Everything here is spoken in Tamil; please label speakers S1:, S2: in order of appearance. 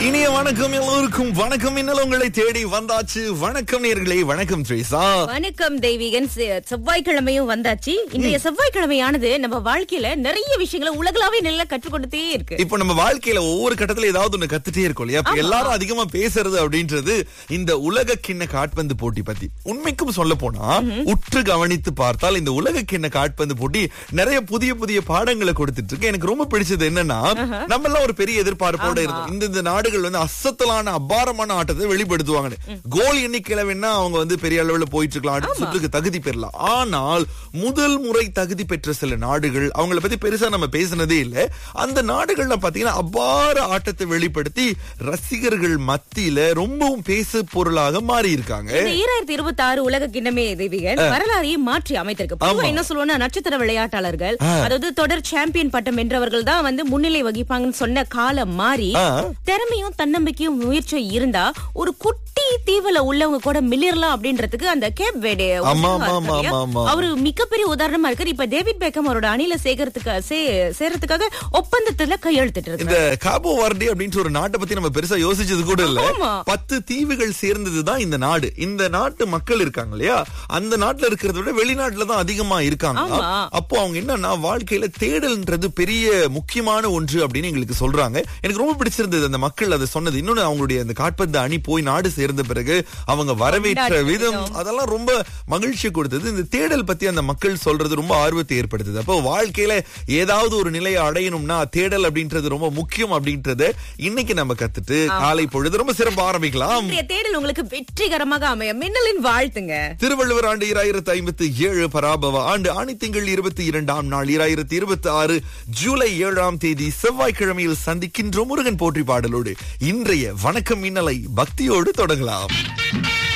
S1: இனிய வணக்கம் எல்லோருக்கும் வணக்கம் இன்னல் உங்களை தேடி வந்தாச்சு வணக்கம் நேர்களே வணக்கம் ட்ரேசா
S2: வணக்கம் தெய்வீகன் செ- செவ்வாய்க்கிழமையும் வந்தாச்சு இன்றைய செவ்வாய்க்கிழமையானது நம்ம வாழ்க்கையில நிறைய விஷயங்களை உலகளாவே நல்லா கற்றுக்கொண்டுட்டே இருக்கு
S1: இப்போ நம்ம வாழ்க்கையில ஒவ்வொரு கட்டத்துல ஏதாவது ஒண்ணு கத்துட்டே இருக்கோம் இல்லையா அப்ப எல்லாரும் அதிகமா பேசுறது அப்படின்றது இந்த உலக கிண்ண காட்பந்து போட்டி பத்தி உண்மைக்கும் சொல்ல போனா உற்று கவனித்து பார்த்தால் இந்த உலக கிண்ண காட்பந்து போட்டி நிறைய புதிய புதிய பாடங்களை கொடுத்துட்டு இருக்கு எனக்கு ரொம்ப பிடிச்சது என்னன்னா நம்ம எல்லாம் ஒரு பெரிய எதிர்பார்ப்போட இருந்தோம் இந்த இந்த நாடுகள் வந்து அசத்தலான அபாரமான ஆட்டத்தை வெளிப்படுத்துவாங்க கோல் எண்ணிக்கையில வேணா அவங்க வந்து பெரிய அளவுல போயிட்டு இருக்கலாம் அடுத்த சுற்றுக்கு தகுதி பெறலாம் ஆனால் முதல் முறை தகுதி பெற்ற சில நாடுகள் அவங்கள பத்தி பெருசா நம்ம பேசினதே இல்ல அந்த நாடுகள்ல பாத்தீங்கன்னா அபார ஆட்டத்தை வெளிப்படுத்தி ரசிகர்கள் மத்தியில ரொம்பவும் பேசு பொருளாக மாறி இருக்காங்க
S2: இந்த ஈராயிரத்தி இருபத்தி ஆறு உலக கிண்ணமே தெய்வீகன் வரலாறையே மாற்றி அமைத்திருக்கு பொதுவா என்ன சொல்லுவோம்னா நட்சத்திர விளையாட்டாளர்கள் அதாவது தொடர் சாம்பியன் பட்டம் வென்றவர்கள் தான் வந்து முன்னிலை வகிப்பாங்கன்னு சொன்ன காலம் மாறி
S1: ஆ.
S2: திறமையும் தன்னம்பிக்கையும் முயற்சியும் இருந்தா ஒரு குட்டி தீவுல உள்ளவங்க கூட மிளிரலாம் அப்படின்றதுக்கு அந்த கேப் வேடே
S1: ஆமா, ஆமா, ஆமா, ஆமா, ஆமா.
S2: அவரு மிகப்பெரிய உதாரணமா இருக்காரு இப்ப டேவிட் பேக்கம் அவரோட அணில சேர்க்கறதுக்கு சே- சேர்றதுக்காக ஒப்பந்தத்துல கையெழுத்திட்டு இருக்கு
S1: இந்த காபோ வார்டி அப்படின்ற ஒரு நாட்டை பத்தி நம்ம பெருசா யோசிச்சது கூட இல்ல
S2: ஆமா.
S1: பத்து தீவுகள் சேர்ந்ததுதான் இந்த நாடு இந்த நாட்டு மக்கள் இருக்காங்க இல்லையா அந்த நாட்டுல இருக்கிறத விட வெளிநாட்டுல தான் அதிகமா இருக்காங்க
S2: ஆமா.
S1: அப்போ அவங்க என்னன்னா வாழ்க்கையில தேடல்ன்றது பெரிய முக்கியமான ஒன்று அப்படின்னு எங்களுக்கு சொல்றாங்க எனக்கு ரொம்ப பிடிச்சிருந்தது அந்த மக்கள் அதை சொன்னது இன்னொன்னு அவங்களுடைய அந்த காட்பந்து அணி போய் நாடு சேர்ந்த பிறகு அவங்க வரவேற்ற
S2: கொண்டாடின
S1: விதம்
S2: விதம்.
S1: அதெல்லாம் ரொம்ப மகிழ்ச்சி கொடுத்தது இந்த தேடல் பத்தி அந்த மக்கள் சொல்றது ரொம்ப ஆர்வத்தை ஏற்படுத்துது அப்போ வாழ்க்கையில ஏதாவது ஒரு நிலையை அடையணும்னா தேடல் அப்படின்றது ரொம்ப முக்கியம் அப்படின்றத இன்னைக்கு நம்ம கத்துட்டு காலை பொழுது ரொம்ப சிறப்பா ஆரம்பிக்கலாம்
S2: இன்றைய தேடல் உங்களுக்கு வெற்றிகரமாக அமைய மின்னலின் வாழ்த்துங்க
S1: திருவள்ளுவர் ஆண்டு இராயிரத்தி ஐம்பத்தி ஏழு பராபவ ஆண்டு ஆணி திங்கள் இருபத்தி இரண்டாம் நாள் இராயிரத்தி இருபத்தி ஆறு ஜூலை ஏழாம் தேதி செவ்வாய்க்கிழமையில் சந்திக்கின்ற முருகன் போற்றி பாடலோடு இன்றைய வணக்கம் மின்னலை பக்தியோடு தொடங்கலாம்